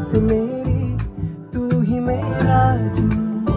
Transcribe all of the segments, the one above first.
बात मेरी तू ही मेरा जुनून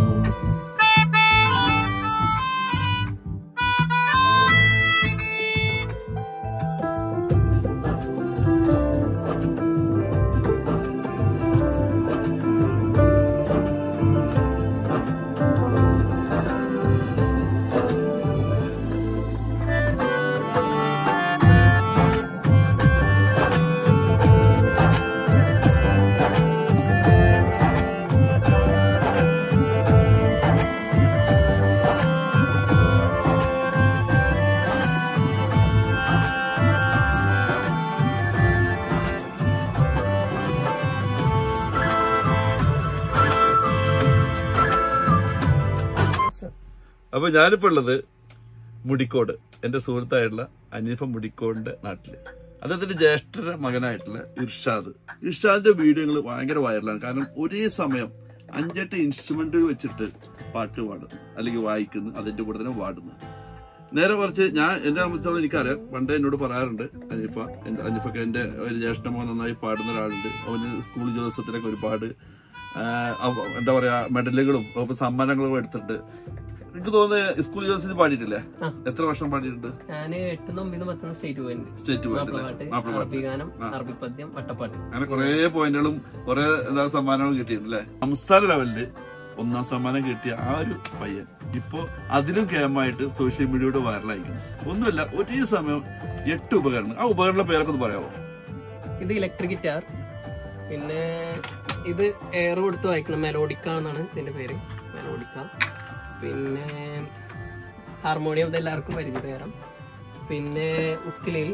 അപ്പൊ ഞാനിപ്പോ ഉള്ളത് മുടിക്കോട് എന്റെ സുഹൃത്തായിട്ടുള്ള അനീഫ മുടിക്കോടിന്റെ നാട്ടില് അദ്ദേഹത്തിന്റെ ജ്യേഷ്ഠന്റെ മകനായിട്ടുള്ള ഇർഷാദ് ഇർഷാദിന്റെ വീഡിയോകൾ ഭയങ്കര വൈറലാണ് കാരണം ഒരേ സമയം അഞ്ചെട്ട് ഇൻസ്ട്രുമെന്റ് വെച്ചിട്ട് പാട്ട് പാടുന്നു അല്ലെങ്കിൽ വായിക്കുന്നു അതിന്റെ കൂടെ തന്നെ പാടുന്നു നേരെ കുറച്ച് ഞാൻ എന്നെ സംബന്ധിച്ചോളം എനിക്കറിയാം പണ്ട് എന്നോട് പറയാറുണ്ട് അനിഫ എന്റെ അനിഫൊക്കെ എന്റെ ഒരു ജ്യേഷ്ഠ മോൻ നന്നായി പാടുന്ന ഒരാളുണ്ട് അവന് സ്കൂൾ ജോലിസത്തിലൊക്കെ ഒരുപാട് ആ, അവ- എന്താ പറയാ മെഡലുകളും ഒപ്പം സമ്മാനങ്ങളും എടുത്തിട്ടുണ്ട് എനിക്ക് തോന്നുന്നത് സ്കൂൾ ജോലിസത്തിൽ പാടിയിട്ടില്ലേ ആ. എത്ര വർഷം പാടിയിട്ടുണ്ട് ഞാന് എട്ടും ഒമ്പതും പത്തും സ്റ്റേറ്റ് പോയിട്ടുണ്ട് സ്റ്റേറ്റ് മാപ്പിള പോയിട്ടില്ലേ പാട്ട് മാപ്പിള പാട്ട് അറബി ഗാനം അറബി പദ്യം വട്ടപ്പാട്ട് അങ്ങനെ കുറെ പോയിന്റുകളും കുറെ എന്താ സമ്മാനങ്ങളും കിട്ടിയിട്ടുണ്ട് അല്ലേ സംസ്ഥാന ലെവലില് ഒന്നാം സമ്മാനം കിട്ടിയ ആ ഒരു പയ്യൻ ഇപ്പോ അതിലും കേമായിട്ട് സോഷ്യൽ മീഡിയയോട് വൈറലായിരിക്കുന്നു ഒന്നുമില്ല ഒരേ സമയം എട്ട് ഉപകരണം ആ ഉപകരണ പേരൊക്കെ ഒന്ന് പറയാമോ ഇത് ഇലക്ട്രിക് ഗിറ്റാർ പിന്നെ ഇത് എയർ കൊടുത്ത് വായിക്കണം മെലോഡിക്ക എന്നാണ് ഇതിന്റെ പേര് മെലോഡിക്ക പിന്നെ ഹാർമോണിയം ഇത് എല്ലാവർക്കും പരിചിതകരം പിന്നെ ഉക്കിലിൽ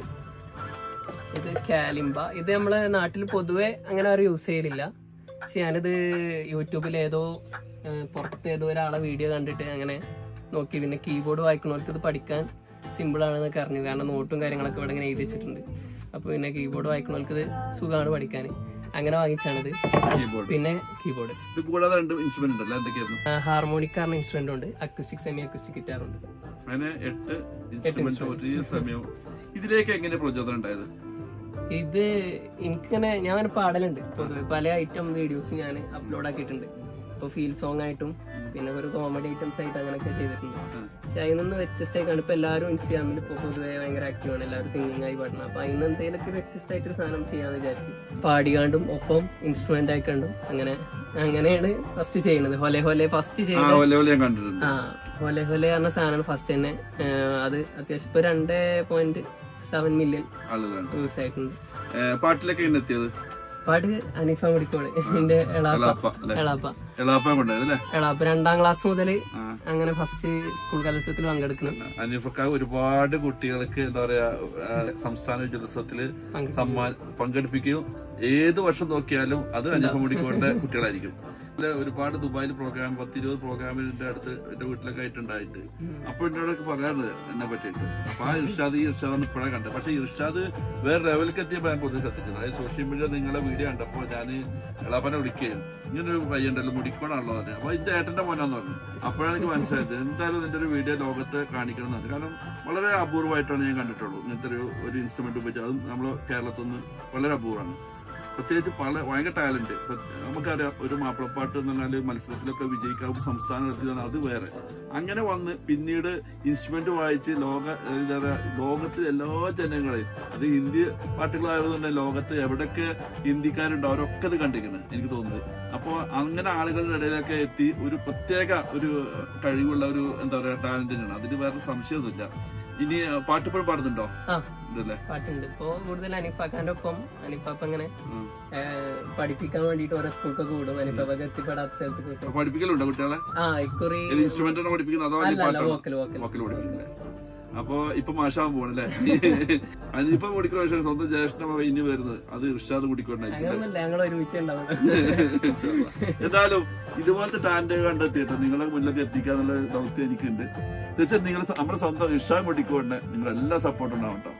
ഇത് കാലിംബ ഇത് നമ്മളെ നാട്ടിൽ പൊതുവെ അങ്ങനെ ആരും യൂസ് ചെയ്യലില്ല പക്ഷെ ഞാനിത് യൂട്യൂബിൽ ഏതോ ഏഹ്, പുറത്ത് ഏതോ ഒരാളെ വീഡിയോ കണ്ടിട്ട് അങ്ങനെ നോക്കി പിന്നെ കീബോർഡ് വായിക്കുന്നവർക്ക് ഇത് പഠിക്കാൻ സിമ്പിൾ ആണെന്നൊക്കെ അറിഞ്ഞു കാരണം നോട്ടും കാര്യങ്ങളൊക്കെ ഇവിടെ ഇങ്ങനെ എഴുതി വെച്ചിട്ടുണ്ട് അപ്പൊ പിന്നെ കീബോർഡ് വായിക്കുന്നവർക്ക് ഇത് സുഖമാണ് പഠിക്കാൻ അങ്ങനെ വാങ്ങിച്ചാണിത് കീബോർഡ് പിന്നെ കീബോർഡ് ഇത് കൂടാതെ രണ്ട് ഇൻസ്ട്രുമെന്റ് ഉണ്ടല്ലോ എന്തൊക്കെയായിരുന്നു ഹാർമോണിക് ആണ് ഇൻസ്ട്രുമെന്റ് ഉണ്ട് അക്യൂസ്റ്റിക് സെമി അക്യൂസ്റ്റിക് ഗിറ്റാർ ഉണ്ട് അങ്ങനെ എട്ട് ഇൻസ്ട്രുമെന്റ് ഒരേ സമയം ഇതിലേക്ക് എങ്ങനെ പ്രചോദനം ഉണ്ടായത് ഇത് എനിക്കിങ്ങനെ ഞാൻ അങ്ങനെ പാടലുണ്ട് പൊതുവെ പല ഐറ്റം വീഡിയോസ് ഞാൻ അപ്ലോഡ് ആക്കിയിട്ടുണ്ട് ഇപ്പൊ ഫീൽ സോങ് ആയിട്ടും പിന്നെ ഒരു കോമഡി ഐറ്റംസ് ആയിട്ട് അങ്ങനെയൊക്കെ ചെയ്തിട്ടുണ്ട് പക്ഷെ അതിൽ നിന്ന് വ്യത്യസ്തമായിട്ടാണ് ഇപ്പൊ എല്ലാവരും ഇൻസ്റ്റാഗ്രാമിൽ ഇപ്പോൾ പൊതുവെ ഭയങ്കര ആക്റ്റീവ് ആണ് എല്ലാവരും സിംഗിങ് ആയി പാടണം അപ്പൊ അതിന് എന്തെങ്കിലുമൊക്കെ വ്യത്യസ്തമായിട്ടൊരു സാധനം ചെയ്യാന്ന് വിചാരിച്ചു പാടികാണ്ടും ഒപ്പം ഇൻസ്ട്രുമെന്റ് ആയിക്കണ്ടും അങ്ങനെ അങ്ങനെയാണ് ഫസ്റ്റ് ചെയ്യുന്നത് ഹൊലെ ഹൊലെ ഫസ്റ്റ് ആ ചെയ്യുന്നത് ഒല്ലേ ഒല്ലേ ഞാൻ കണ്ടിട്ടുണ്ട് ആ ഹൊലെ ഹൊലെ പറഞ്ഞ സാധനമാണ് ഫസ്റ്റ് തന്നെ ഏഹ് അത് അത്യാവശ്യം ഇപ്പൊ രണ്ട് പോയിന്റ് സെവൻ മില്യൺ ആളുകളുണ്ട് വ്യൂസ് ആയിട്ടുണ്ട് ഏ, പാട്ടിലേക്ക് എങ്ങനെ എത്തിയത് പാട്ട് അനീഫ മുടിക്കോട് എന്റെ എളാപ്പ എളാപ്പ അല്ലെ എളാപ്പ എളാപ്പ കൊണ്ടായത് അല്ലേ എളാപ്പ രണ്ടാം ക്ലാസ് മുതൽ ആ. അങ്ങനെ ഫസ്റ്റ് സ്കൂൾ കലോത്സവത്തിൽ പങ്കെടുക്കണം അനിഫക്ക ഒരുപാട് കുട്ടികൾക്ക് എന്താ പറയാ ആ, സംസ്ഥാന ജലോത്സവത്തില് പങ്കെടുത്തു. സമ്മാൻ പങ്കെടുപ്പിക്കുകയും ഏത് വർഷം നോക്കിയാലും അത് അനിഫ മുടിക്കോണ്ട കുട്ടികളായിരിക്കും ഇതില് ഒരുപാട് ദുബായിൽ പ്രോഗ്രാം പത്തിരുപത് പ്രോഗ്രാമിന്റെ അടുത്ത് എന്റെ വീട്ടിലൊക്കെ ആയിട്ടുണ്ടായിട്ട് അപ്പൊ എന്നോടൊക്കെ പറയാറുണ്ട് എന്നെ പറ്റിയിട്ട് അപ്പൊ ആ ഇർഷാദ് ഈ ഇർഷാദാണ് ഇപ്പോഴാണ് കണ്ടത് പക്ഷെ ഇർഷാദ് വേറെ ലെവലിലേക്ക് എത്തിയപ്പോൾ ഞാൻ പൊതുവെ ശ്രദ്ധിച്ചത് അതായത് സോഷ്യൽ മീഡിയ നിങ്ങളെ വീഡിയോ കണ്ടപ്പോ ഞാൻ എളാപ്പനെ വിളിക്കുകയും ഇങ്ങനൊരു പയ്യണ്ടല്ലോ മുടിക്കോണാണല്ലോ തന്നെ അപ്പൊ എന്റെ ഏട്ടന്റെ മോനാന്ന് പറഞ്ഞു അപ്പോഴാണ് എനിക്ക് മനസ്സിലായത് എന്തായാലും നിന്റെ ഒരു വീഡിയോ ലോകത്ത് കാണിക്കണം എന്ന് പറഞ്ഞു. കാരണം വളരെ അപൂർവമായിട്ടാണ് ഞാൻ കണ്ടിട്ടുള്ളൂ ഇങ്ങനത്തെ ഒരു ഒരു ഇൻസ്ട്രുമെന്റ് ഉപയോഗിച്ച് അതും നമ്മളെ കേരളത്തിൽ നിന്ന് വളരെ അപൂർവമാണ് പ്രത്യേകിച്ച് പല ഭയങ്കര ടാലന്റ് നമുക്കറിയാം ഒരു മാപ്പിളപ്പാട്ട് എന്ന് പറഞ്ഞാല് മത്സരത്തിലൊക്കെ വിജയിക്കാവും സംസ്ഥാന തലത്തിൽ അത് വേറെ അങ്ങനെ വന്ന് പിന്നീട് ഇൻസ്ട്രുമെന്റ് വായിച്ച് ലോക എന്താ പറയാ ലോകത്ത് എല്ലാ ജനങ്ങളെയും അത് ഹിന്ദി പാട്ടുകളായതുകൊണ്ട് തന്നെ ലോകത്ത് എവിടെയൊക്കെ ഹിന്ദിക്കാരുണ്ടോ അവരൊക്കെ ഇത് കണ്ടിരിക്കുന്നത് എനിക്ക് തോന്നുന്നത് അപ്പോൾ അങ്ങനെ ആളുകളുടെ ഇടയിലൊക്കെ എത്തി ഒരു പ്രത്യേക ഒരു കഴിവുള്ള ഒരു എന്താ പറയാ ടാലന്റിനാണ് അതിന് വേറെ സംശയമൊന്നുമില്ല ഇനി പാട്ടിപ്പോൾ പാടുന്നുണ്ടോ ആ ഉണ്ടല്ലേ പാട്ടുണ്ട് ഇപ്പൊ കൂടുതൽ അനിഫാക്കാന്റെ ഒപ്പം അനിഫാപ്പ ഇങ്ങനെ ഉം. ഏഹ്, പഠിപ്പിക്കാൻ വേണ്ടിട്ട് ഓരോ സ്കൂൾക്കൊക്കെ വിടും അനിഫാപ്പൊക്കെ എത്തിപ്പെടാത്ത സ്ഥലത്തൊക്കെ അപ്പൊ പഠിപ്പിക്കലുണ്ടോ കുട്ടികളെ ആ ഇക്കുറി ഏത് ഇൻസ്ട്രുമെന്റ് ആണ് പഠിപ്പിക്കുന്നത് അതോ അല്ല അല്ല പാട്ടാണോ വോക്കൽ വോക്കൽ വോക്കൽ പഠിപ്പിക്കില്ലേ അപ്പൊ ഇപ്പൊ മാഷാൻ പോണല്ലേ അതിനിപ്പോ കുടിക്കുന്ന പക്ഷേ സ്വന്തം ജ്യേഷ്ഠ ഇനി വരുന്നത് അത് ഇർഷാദ് കുടിക്കൊണ്ടായിരിക്കും അങ്ങനെയൊന്നുമില്ല ഞങ്ങൾ ഒരുമിച്ച് ഉണ്ടാവും എന്തായാലും ഇതുപോലത്തെ ടാലന്റ് കണ്ടെത്തിയിട്ട് നിങ്ങളെ മുന്നിലേക്ക് എത്തിക്കാന്നുള്ള ദൗത്യം എനിക്കുണ്ട് തീർച്ചയായും നിങ്ങൾ നമ്മുടെ സ്വന്തം ഇർഷാദ് കുടിക്കൊണ്ട് നിങ്ങളെല്ലാ സപ്പോർട്ടും ഉണ്ടാവും കേട്ടോ